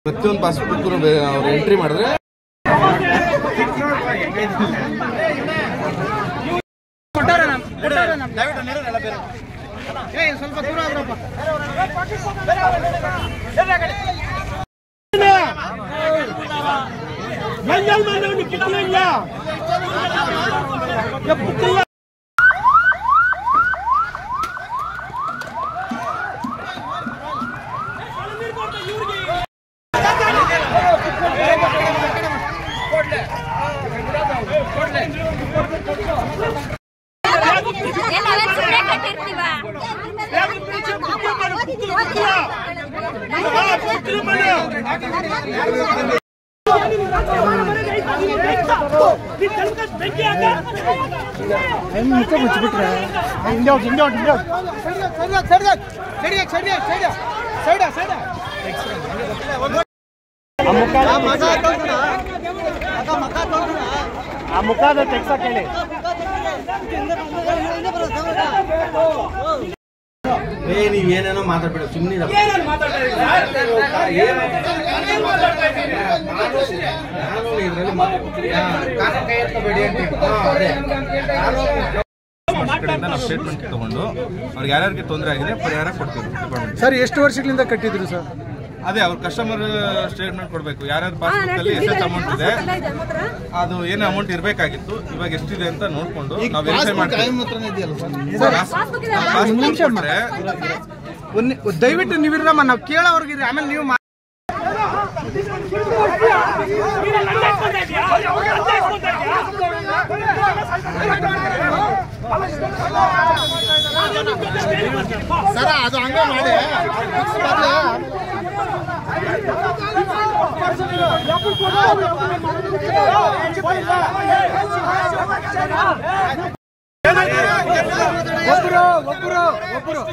ಪ್ರತಿಯೊಂದು ಪಾಸ್ಬುಕ್ ಅವ್ರು ಎಂಟ್ರಿ ಮಾಡಿದ್ರೆ ಸ್ವಲ್ಪ ದೂರ ಆದ್ರಪ್ಪ ಮಂಜಲ್ ಮನೆ ಕಿತ್ತಲಿಲ್ಲ ಎಪ್ಪತ್ತಿಲ್ಲ ಮುಖ ಮುಚ್ಚಿಬಿಟ್ರೆ ಹಿಂದೆ ಹೋಗಿ ಹಿಂದೆ ಹೋಗಿ ಹಿಂದೆ ಹೋಗಿ side side side side side side ಆ ಮುಖದ ತೆಗ್ಸಕ್ ಹೇಳಿ ಏ ನೀವ್ ಏನೇನೋ ಮಾತಾಡ್ಬೇಡ ಸುಮ್ಮನೆ ನಾನು ಇದ್ರಲ್ಲಿ ಕಡೆಯಿಂದ ನಾವು ಸ್ಟೇಟ್ಮೆಂಟ್ ತಗೊಂಡು ಅವ್ರಿಗೆ ಯಾರ್ಯಾರಿಗೆ ತೊಂದರೆ ಆಗಿದೆ ಪರಿಹಾರ ಕೊಡ್ತೀವಿ ಡಿಪಾರ್ಟ್ಮೆಂಟ್ ಸರ್ ಎಷ್ಟು ವರ್ಷಗಳಿಂದ ಕಟ್ಟಿದ್ರು ಸರ್ ಅದೇ ಅವ್ರ ಕಸ್ಟಮರ್ ಸ್ಟೇಟ್ಮೆಂಟ್ ಕೊಡಬೇಕು ಯಾರ್ಯಾರ ಪಾಸ್ಬುಕ್ ಅಲ್ಲಿ ಎಷ್ಟೆಷ್ಟು ಅಮೌಂಟ್ ಇದೆ ಅದು ಏನು ಅಮೌಂಟ್ ಇರಬೇಕಾಗಿತ್ತು ಇವಾಗ ಎಷ್ಟಿದೆ ಅಂತ ನೋಡ್ಕೊಂಡು ನಾವು ವೆರಿಫೈ ಮಾಡ್ತೀವಿ ಪಾಸ್ಬುಕ್ ಕೊಟ್ರೆ ದಯವಿಟ್ಟು ನೀವಿರಮ್ಮ ನಾವು ಕೇಳೋರ್ಗಿರಿ ಆಮೇಲೆ ನೀವು ಮಾ- ಸರ ಅದು ಹಂಗ ಮಾಡಿ ಒಬ್ರು ಒಬ್ರು ಒಬ್ರು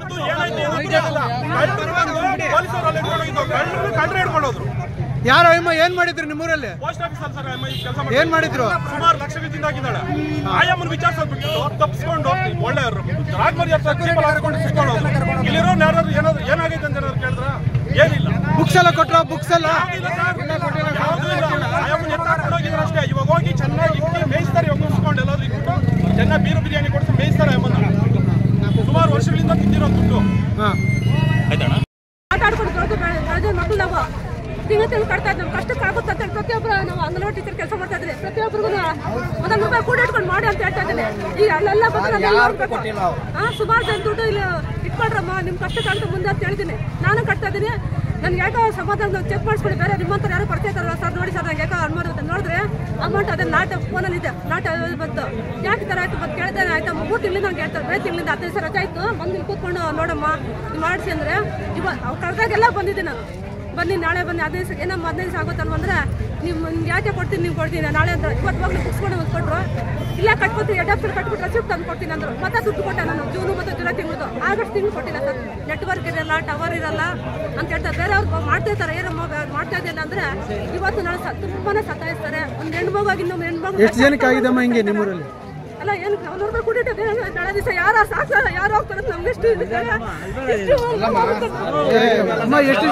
ಯಾರೋ ಅಮ್ಮ ಏನ್ ಮಾಡಿದ್ರು ನಿಮ್ಮೂರಲ್ಲಿ ಪೋಸ್ಟ್ ಆಫೀಸ್ ಅಲ್ಲಿ ಸರ್ ಅಮ್ಮ ಈ ಕೆಲಸ ಏನ್ ಮಾಡಿದ್ರು ಸುಮಾರು ಲಕ್ಷಗಳಿಂದ ಆಗಿದ್ದಾಳೆ ಆಯಮ್ಮನ ವಿಚಾರಿಸ್ಬಿಟ್ಟು ತಪ್ಪಿಸ್ಕೊಂಡು ಒಳ್ಳೆಯವರು ರಾಜ್ಮರಿ ಕರ್ಕೊಂಡು ಸಿಕ್ಕೊಂಡು ಇಲ್ಲಿರೋ ಯಾರು ಏನಾದ್ರು ಏನಾಗೈತೆ ಅಂತ ಏನಾದ್ರು ಕೇಳಿದ್ರ ಏನಿಲ್ಲ ಬುಕ್ಸ್ ಎಲ್ಲ ಕೊಟ್ರ ಬುಕ್ಸ್ ಎಲ್ಲ ಇಲ್ಲ ಸರ್ ಯಾವುದೂ ಇಲ್ಲ ಆಯಮ್ಮನ ಎತ್ತಾಕೊಂಡು ಹೋಗಿದ್ರು ಅಷ್ಟೇ ಇವಾಗ ಹೋಗಿ ಚೆನ್ನಾಗಿ ಇಕ್ಕಿ ಮೇಯಿಸ್ತಾರೆ ಇವಾಗ ಮುಗಿಸ್ಕೊಂಡು ಎಲ್ಲಾದ್ರೂ ಇಟ್ಬಿಟ್ಟು ಚೆನ್ನಾಗಿ ಬೀರು ಬಿರಿಯಾನಿ ಕೊಡಿಸಿ ಮೇಯಿಸ್ತಾರೆ ಅಮ್ಮನ ಸುಮಾರು ವರ್ಷಗಳಿಂದ ತಿಂದಿರೋ ದುಡ್ಡು ಹಾ ಆಟ ಆಡ್ಕೊಂಡು ಬೆಳೆದು ಬೆಳೆದ ಮಕ್ಕಳು ನಾವು ತಿಂಗಳು ತಿಂಗಳು ಕಟ್ತಾ ಇದ್ವಿ ಕಷ್ಟಕ್ಕೆ ಆಗುತ್ತೆ ಅಂತ ಹೇಳಿ ಪ್ರತಿಯೊಬ್ಬರು ನಾವು ಅಂಗನವಾಡಿ ಟೀಚರ್ ಕೆಲಸ ಮಾಡ್ತಾ ಇದ್ರಿ ಪ್ರತಿಯೊಬ್ಬರಿಗೂ ಒಂದೊಂದು ರೂಪಾಯಿ ಕೂಡ ಇಟ್ಕೊಂಡು ಮಾಡಿ ಅಂತ ಹೇಳ್ತಾ ಇದ್ದೀನಿ ಈಗ ಅಲ್ಲೆಲ್ಲ ಬಂದು ನಾನೆಲ್ಲ ಹೋಗ್ಬೇಕು ಹಾಂ ಸುಮಾರು ಜನ ದುಡ್ಡು ಇಲ್ಲಿ ಇಟ್ಕೊಳ್ರಮ್ಮ ನಿಮ್ಮ ಕಷ್ಟಕ್ಕೆ ಆಗುತ್ತೆ ಮುಂದೆ ಅಂತ ಹೇಳಿದ್ದೀನಿ ನಾನು ಕಟ್ತಾ ಇದ್ದೀನಿ ನನ್ಗೆ ಯಾಕೋ ಸಮಾಧಾನ ಚೆಕ್ ಮಾಡಿಸ್ಕೊಂಡು ಬೇರೆ ನಿಮ್ಮಂತರ ಯಾರು ಪರಿಚಯ ಇದ್ದಾರಲ್ಲ ಸರ್ ನೋಡಿ ಸರ್ ನಂಗೆ ಯಾಕೋ ಅನ್ಮಾರು ಅಂತ ನೋಡಿದ್ರೆ ಅಮೌಂಟ್ ಅದೇ ನಾಟ ಫೋನಲ್ಲಿ ಇದೆ ನಾಟ ಬಂತು ಯಾಕೆ ಈ ಥರ ಆಯ್ತು ಬಂದು ಕೇಳಿದೆ ಆಯ್ತಾ ಮೂರು ತಿಂಗಳಿಂದ ನಂಗೆ ಹೇಳ್ತಾರೆ ಬೇರೆ ತಿಂಗಳಿಂದ ಹದಿನೈದು ಸಾವಿರ ರಜೆ ಆಯ್ತು ಬಂದು ಇಲ್ಲಿ ಕೂತ್ಕೊಂಡು ನೋಡಮ್ಮ ಇದು ಮಾಡಿಸಿ ಅಂದರೆ ಇವಾಗ ಅವ್ರು ಕಳೆದಾಗೆಲ್ಲ ಬಂದಿದ್ದೆ ನಾನು ಬನ್ನಿ ನಾಳೆ ಬನ್ನಿ ಹದಿನೈದು ದಿವಸ ಏನಮ್ಮ ಹದಿನೈದು ದಿವಸ ಆಗುತ್ತಲ್ವ ಅಂದರೆ ನೀವು ನಿಮ್ಗೆ ಯಾಕೆ ಕೊಡ್ತೀನಿ ನೀವು ಕೊಡ್ತೀನಿ ನಾಳೆ ಅಂತ ಇವತ್ತು ಹೋಗ್ಲಿ ಮುಗಿಸ್ಕೊಂಡು ಒಂದು ಕೊಟ್ಟರು ಇಲ್ಲ ಕಟ್ಕೊತೀನಿ ಎರಡು ಹತ್ತು ಕಟ್ಬಿಟ್ಟು ರಸೀಪ್ ತಂದು ಕೊಡ್ತೀನಿ ಅಂದರು ಮತ್ತೆ ದುಡ್ಡು ಕೊಟ್ಟೆ ನಾನು ಜೂನು ಮತ್ತು ಜುಲೈ ತಿಂಗಳದು ಆಗಸ್ಟ್ ತಿಂಗಳು ಕೊಟ್ಟಿಲ್ಲ ಸರ್ ನೆಟ್ವರ್ಕ್ ಇರಲ್ಲ ಟವರ್ ಇರಲ್ಲ ಅಂತ ಹೇಳ್ತಾರೆ ಬೇರೆ ಅವ್ರು ಮಾಡ್ತಾ ಇರ್ತಾರೆ ಏನಮ್ಮ ಬ- ಮಾಡ್ತಾ ಇದೆಯಲ್ಲ ಅಂದರೆ ಇವತ್ತು ನಾಳೆ ಸ ತುಂಬಾನೇ ಸತಾಯಿಸ್ತಾರೆ ಒಂದು ಹೆಣ್ಮಗಾಗಿ ಇನ್ನೊಂದು ಹೆಣ್ಮಗು ಎಷ್ಟು ಜನಕ್ಕೆ ಆಗಿದಮ್ಮ ಹಿಂಗೆ ನಿಮ್ಮೂರಲ್ಲಿ ಅಲ್ಲ ಏನು ಅವ್ರ ರೂಪಾಯಿ ಕೊಟ್ಟಿಟ್ಟು ನಾಳೆ ದಿವಸ ಯಾರು ಸಾಕ್ಸಲ್ಲ ಯಾರು ಹೋಗ್ತಾರೆ ನಮ್ಗೆ ಎಷ್ಟು ಇದು ಇದೆ? ಎಷ್ಟು ಏ, ಅಮ್ಮ ಎಷ್ಟು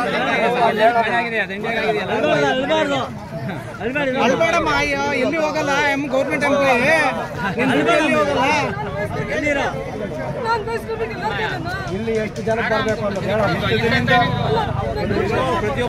ಅಲ್ಬೇಡಮ್ಮ ಅಯ್ಯೋ ಎಲ್ಲಿ ಹೋಗಲ್ಲ ಎಮ್ ಗೌರ್ಮೆಂಟ್ ಎಂಪ್ಲಾಯಿ ಎಲ್ಲಿ ಹೋಗಲ್ಲ ನಾನು ಬಸ್ ಬಿಟ್ಟು ಇಲ್ಲಿ ಎಷ್ಟು ಜನ ಬರಬೇಕು ಅಂತ ಹೇಳೋ